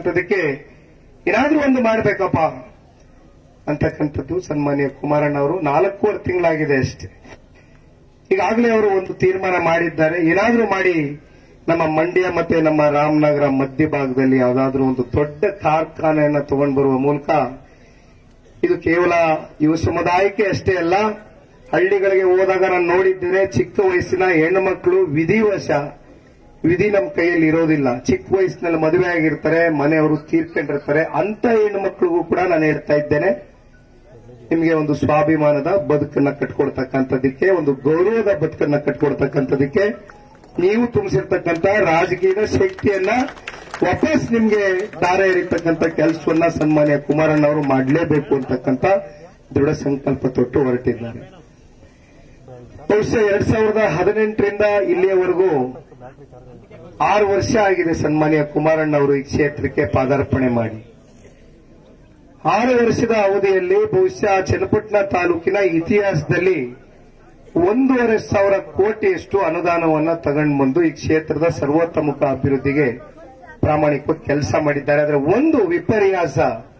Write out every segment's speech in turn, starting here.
ಅಂತದಕ್ಕೆ ಏನಾದ್ರೂ ಒಂದು ಮಾಡ್ಬೇಕಪ್ಪ ಅಂತಕ್ಕಂಥದ್ದು ಸನ್ಮಾನ್ಯ ಕುಮಾರಣ್ಣ ಅವರು ನಾಲ್ಕೂವರೆ ತಿಂಗಳಾಗಿದೆ ಅಷ್ಟೇ ಈಗಾಗಲೇ ಅವರು ಒಂದು ತೀರ್ಮಾನ ಮಾಡಿದ್ದಾರೆ ಏನಾದ್ರೂ ಮಾಡಿ ನಮ್ಮ ಮಂಡ್ಯ ಮತ್ತೆ ನಮ್ಮ ರಾಮನಗರ ಮಧ್ಯಭಾಗದಲ್ಲಿ ಯಾವುದಾದ್ರೂ ಒಂದು ದೊಡ್ಡ ಕಾರ್ಖಾನೆಯನ್ನ ತಗೊಂಡು ಬರುವ ಮೂಲಕ ಇದು ಕೇವಲ ಯುವ ಸಮುದಾಯಕ್ಕೆ ಅಷ್ಟೇ ಅಲ್ಲ ಹಳ್ಳಿಗಳಿಗೆ ಹೋದಾಗ ನಾನು ನೋಡಿದ್ದೇನೆ ಚಿಕ್ಕ ವಯಸ್ಸಿನ ಹೆಣ್ಣು ಮಕ್ಕಳು ವಿಧಿವಶ ವಿಧಿ ನಮ್ಮ ಕೈಯಲ್ಲಿ ಇರೋದಿಲ್ಲ ಚಿಕ್ಕ ವಯಸ್ಸಿನಲ್ಲಿ ಮದುವೆ ಆಗಿರ್ತಾರೆ ಮನೆಯವರು ತೀರ್ಕೊಂಡಿರ್ತಾರೆ ಅಂತ ಹೆಣ್ಣು ಮಕ್ಕಳಿಗೂ ಕೂಡ ನಾನು ಹೇಳ್ತಾ ಇದ್ದೇನೆ ನಿಮಗೆ ಒಂದು ಸ್ವಾಭಿಮಾನದ ಬದುಕನ್ನ ಕಟ್ಕೊಡ್ತಕ್ಕಂಥದಕ್ಕೆ ಒಂದು ಗೌರವದ ಬದುಕನ್ನ ಕಟ್ಕೊಡ್ತಕ್ಕಂಥದಕ್ಕೆ ನೀವು ತುಂಬಿಸಿರ್ತಕ್ಕಂಥ ರಾಜಕೀಯದ ಶಕ್ತಿಯನ್ನ ವಾಪಸ್ ನಿಮ್ಗೆ ದಾರ ಎರಿತಕ್ಕಂಥ ಕೆಲಸವನ್ನ ಸನ್ಮಾನ್ಯ ಕುಮಾರಣ್ಣ ಅವರು ಮಾಡಲೇಬೇಕು ಅಂತಕ್ಕಂಥ ದೃಢ ಸಂಕಲ್ಪ ತೊಟ್ಟು ಹೊರಟಿದ್ದಾರೆ ಬಹುಶಃ ಎರಡ್ ಸಾವಿರದ ಹದಿನೆಂಟರಿಂದ ಇಲ್ಲಿಯವರೆಗೂ ಆರು ವರ್ಷ ಆಗಿದೆ ಸನ್ಮಾನ್ಯ ಕುಮಾರಣ್ಣ ಅವರು ಈ ಕ್ಷೇತ್ರಕ್ಕೆ ಪಾದಾರ್ಪಣೆ ಮಾಡಿ ಆರು ವರ್ಷದ ಅವಧಿಯಲ್ಲಿ ಬಹುಶಃ ಚನ್ನಪಟ್ಟಣ ತಾಲೂಕಿನ ಇತಿಹಾಸದಲ್ಲಿ ಒಂದೂವರೆ ಸಾವಿರ ಕೋಟಿಯಷ್ಟು ಅನುದಾನವನ್ನ ತಗೊಂಡು ಬಂದು ಈ ಕ್ಷೇತ್ರದ ಸರ್ವತೋಮುಖ ಅಭಿವೃದ್ಧಿಗೆ ಪ್ರಾಮಾಣಿಕವಾಗಿ ಕೆಲಸ ಮಾಡಿದ್ದಾರೆ ಆದರೆ ಒಂದು ವಿಪರ್ಯಾಸ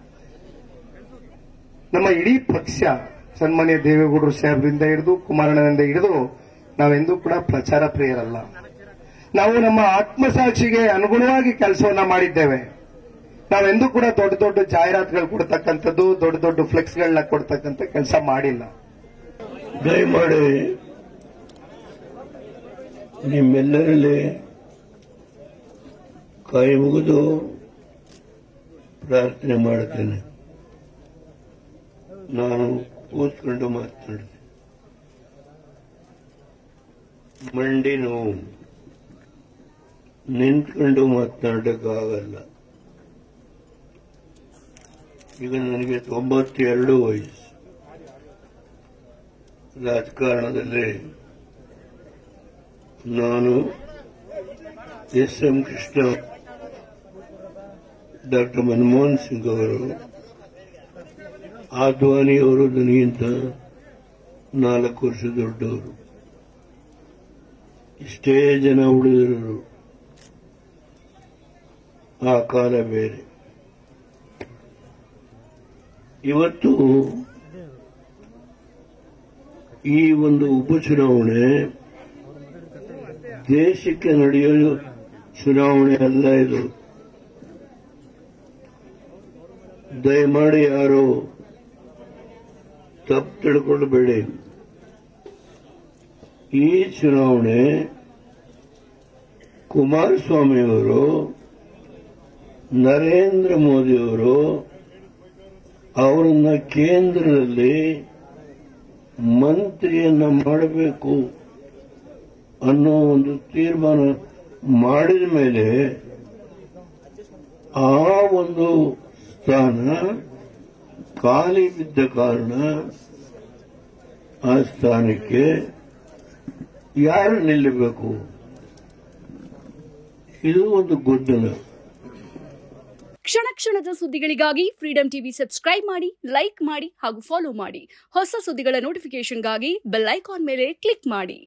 ನಮ್ಮ ಇಡೀ ಪಕ್ಷ ಸನ್ಮಾನ್ಯ ದೇವೇಗೌಡರು ಸಾಹೇಬರಿಂದ ಹಿಡಿದು ಕುಮಾರಣ್ಣನಿಂದ ಹಿಡಿದು ನಾವೆಂದೂ ಕೂಡ ಪ್ರಚಾರ ಪ್ರಿಯರಲ್ಲ ನಾವು ನಮ್ಮ ಆತ್ಮಸಾಕ್ಷಿಗೆ ಅನುಗುಣವಾಗಿ ಕೆಲಸವನ್ನ ಮಾಡಿದ್ದೇವೆ ನಾವೆಂದೂ ಕೂಡ ದೊಡ್ಡ ದೊಡ್ಡ ಜಾಹೀರಾತುಗಳು ಕೊಡ್ತಕ್ಕಂಥದ್ದು ದೊಡ್ಡ ದೊಡ್ಡ ಫ್ಲೆಕ್ಸ್ಗಳನ್ನ ಕೊಡ್ತಕ್ಕಂಥ ಕೆಲಸ ಮಾಡಿಲ್ಲ ದಯಮಾಡಿ ನಿಮ್ಮೆಲ್ಲರಲ್ಲಿ ಕೈ ಮುಗಿದು ಪ್ರಾರ್ಥನೆ ಮಾಡುತ್ತೇನೆ ನಾನು ಕೂತ್ಕೊಂಡು ಮಾತನಾಡಿದೆ ಮಂಡಿ ನೋವು ನಿಂತ್ಕೊಂಡು ಮಾತನಾಡಕ್ಕಾಗಲ್ಲ ಈಗ ನನಗೆ ತೊಂಬತ್ತೆರಡು ವಯಸ್ಸು ರಾಜಕಾರಣದಲ್ಲಿ ನಾನು S M Krishna doctor Manmohan Singh ಅವರು ಆದ್ವಾನಿ ಅವರು ನನಗಿಂತ ನಾಲ್ಕು ವರ್ಷ ದೊಡ್ಡವರು ಇಷ್ಟೇ ಜನ ಉಳಿದಿರೋರು ಆ ಕಾಲ ಬೇರೆ ಇವತ್ತು ಈ ಒಂದು ಉಪಚುನಾವಣೆ ದೇಶಕ್ಕೆ ನಡೆಯೋ ಚುನಾವಣೆ ಅಲ್ಲ ಇದು ದಯಮಾಡಿ ಯಾರು ತಪ್ಪು ತಿಳ್ಕೊಳ್ಬೇಡಿ ಈ ಚುನಾವಣೆ ಕುಮಾರಸ್ವಾಮಿಯವರು ನರೇಂದ್ರ ಮೋದಿಯವರು ಅವರನ್ನ ಕೇಂದ್ರದಲ್ಲಿ ಮಂತ್ರಿಯನ್ನ ಮಾಡಬೇಕು ಅನ್ನೋ ಒಂದು ತೀರ್ಮಾನ ಮಾಡಿದ ಮೇಲೆ ಆ ಒಂದು ಸ್ಥಾನ ಖಾಲಿ ಬಿದ್ದ ಕಾರಣ ಆ ಸ್ಥಾನಕ್ಕೆ ಯಾರು ನಿಲ್ಲಬೇಕು ಇದು ಒಂದು ಗೊಂದಲ ಕ್ಷಣ ಕ್ಷಣದ ಸುದ್ದಿಗಳಿಗಾಗಿ ಫ್ರೀಡಂ ಟಿವಿ ಸಬ್ಸ್ಕ್ರೈಬ್ ಮಾಡಿ ಲೈಕ್ ಮಾಡಿ ಹಾಗೂ ಫಾಲೋ ಮಾಡಿ ಹೊಸ ಸುದ್ದಿಗಳ ನೋಟಿಫಿಕೇಶನ್ಗಾಗಿ ಬೆಲ್ ಐಕಾನ್ ಮೇಲೆ ಕ್ಲಿಕ್ ಮಾಡಿ